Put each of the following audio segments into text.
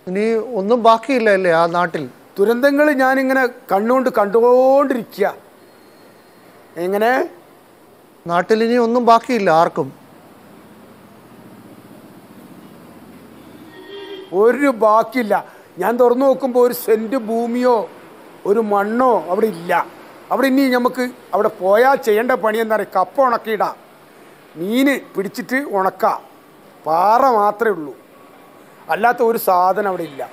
ഇനി ഒന്നും ബാക്കിയില്ല അല്ലേ ആ നാട്ടിൽ ദുരന്തങ്ങൾ ഞാനിങ്ങനെ കണ്ണുകൊണ്ട് കണ്ടുകൊണ്ടിരിക്കുക എങ്ങനെ നാട്ടിൽ ഇനി ഒന്നും ബാക്കിയില്ല ആർക്കും ഒരു ബാക്കിയില്ല ഞാൻ തുറന്നു നോക്കുമ്പോൾ ഒരു സെൻറ്റ് ഭൂമിയോ ഒരു മണ്ണോ അവിടെ ഇല്ല അവിടെ ഇനി നമുക്ക് അവിടെ പോയാൽ ചെയ്യേണ്ട പണി എന്താ പറയുക കപ്പ ഉണക്കിയിടാം മീന് പിടിച്ചിട്ട് ഉണക്കാം പാറ മാത്രമേ ഉള്ളൂ അല്ലാത്ത ഒരു സാധനം അവിടെ ഇല്ല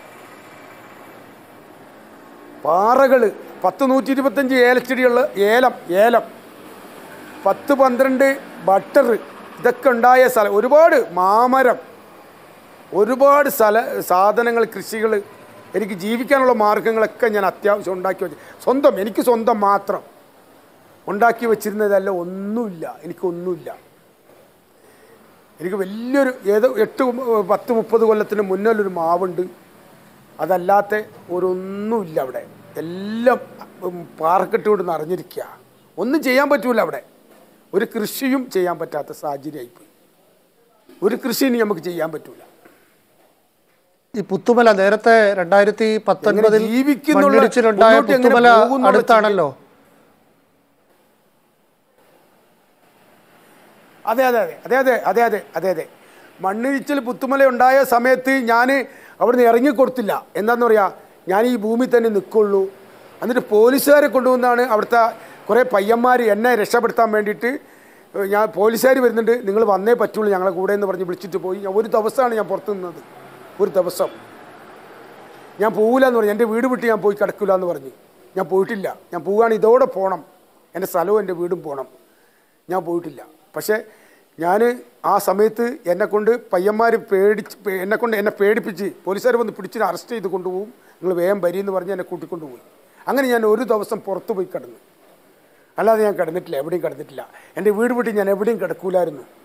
പാറകൾ പത്ത് നൂറ്റി ഇരുപത്തഞ്ച് ഏലച്ചെടികൾ ഏലം ഏലം പത്ത് പന്ത്രണ്ട് ബട്ടർ ഇതൊക്കെ ഉണ്ടായ സ്ഥലം ഒരുപാട് മാമരം ഒരുപാട് സ്ഥല സാധനങ്ങൾ കൃഷികൾ എനിക്ക് ജീവിക്കാനുള്ള മാർഗങ്ങളൊക്കെ ഞാൻ അത്യാവശ്യം ഉണ്ടാക്കി വെച്ചു സ്വന്തം എനിക്ക് സ്വന്തം മാത്രം ഉണ്ടാക്കി വെച്ചിരുന്നതല്ല ഒന്നുമില്ല എനിക്കൊന്നുമില്ല എനിക്ക് വലിയൊരു ഏതോ എട്ട് മു- പത്ത് മുപ്പത് കൊല്ലത്തിന് മുന്നിലൊരു മാവുണ്ട് അതല്ലാത്ത ഒരൊന്നുമില്ല അവിടെ എല്ലാം ഉം, പാറക്കെട്ട് കൊണ്ട് നിറഞ്ഞിരിക്കുക ഒന്നും ചെയ്യാൻ പറ്റൂല അവിടെ ഒരു കൃഷിയും ചെയ്യാൻ പറ്റാത്ത സാഹചര്യമായിപ്പോയി ഒരു കൃഷി ഇനി നമുക്ക് ചെയ്യാൻ പറ്റൂല ഈ പുത്തുമല നേരത്തെ രണ്ടായിരത്തി പത്തൊൻപതിൽ ജീവിക്കുന്നുള്ള- മണ്ണിടിച്ചിലുണ്ടായ മുന്നോട്ട് എങ്ങനെ പുത്തുമല പോകുന്നുള്ള അടുത്താണല്ലോ അതെ അതെ അതെ അതെ അതെ അതെ അതെ അതെ അതെ മണ്ണിടിച്ചിൽ പുത്തുമല ഉണ്ടായ സമയത്ത് ഞാൻ അവിടുന്ന് ഇറങ്ങിക്കൊടുത്തില്ല എന്താണെന്ന് പറയാ ഞാൻ ഈ ഭൂമി തന്നെ നിൽക്കുള്ളൂ എന്നിട്ട് പോലീസുകാരെ കൊണ്ടുവന്നാണ് അവിടുത്തെ കുറേ പയ്യന്മാർ എന്നെ രക്ഷപ്പെടുത്താൻ വേണ്ടിയിട്ട് ഏഹ്, ഞാൻ പോലീസുകാർ വരുന്നുണ്ട് നിങ്ങൾ വന്നേ പറ്റുള്ളൂ ഞങ്ങളെ കൂടെ എന്ന് പറഞ്ഞ് വിളിച്ചിട്ട് പോയി ഞാൻ ഒരു ദിവസമാണ് ഞാൻ പുറത്ത് നിന്നത് ഒരു ദിവസം ഞാൻ പോകില്ല എന്ന് പറഞ്ഞു എൻ്റെ വീട് വിട്ട് ഞാൻ പോയി കിടക്കില്ല എന്ന് പറഞ്ഞു ഞാൻ പോയിട്ടില്ല ഞാൻ പോവുകയാണ് ഇതോടെ പോകണം എൻ്റെ സ്ഥലവും എൻ്റെ വീടും പോകണം ഞാൻ പോയിട്ടില്ല പക്ഷേ ഞാൻ ആ സമയത്ത് എന്നെ കൊണ്ട് പയ്യന്മാർ പേടിച്ച് പേ- എന്നെ കൊണ്ട് എന്നെ പേടിപ്പിച്ച് പോലീസുകാർ വന്ന് പിടിച്ച് അറസ്റ്റ് ചെയ്ത് കൊണ്ടുപോകും നിങ്ങൾ വേഗം വരി എന്ന് പറഞ്ഞ് എന്നെ കൂട്ടിക്കൊണ്ടുപോയി അങ്ങനെ ഞാൻ ഒരു ദിവസം പുറത്ത് പോയി കിടന്നു അല്ലാതെ ഞാൻ കിടന്നിട്ടില്ല എവിടെയും കിടന്നിട്ടില്ല എൻ്റെ വീട് വിട്ട് ഞാൻ എവിടെയും കിടക്കൂലായിരുന്നു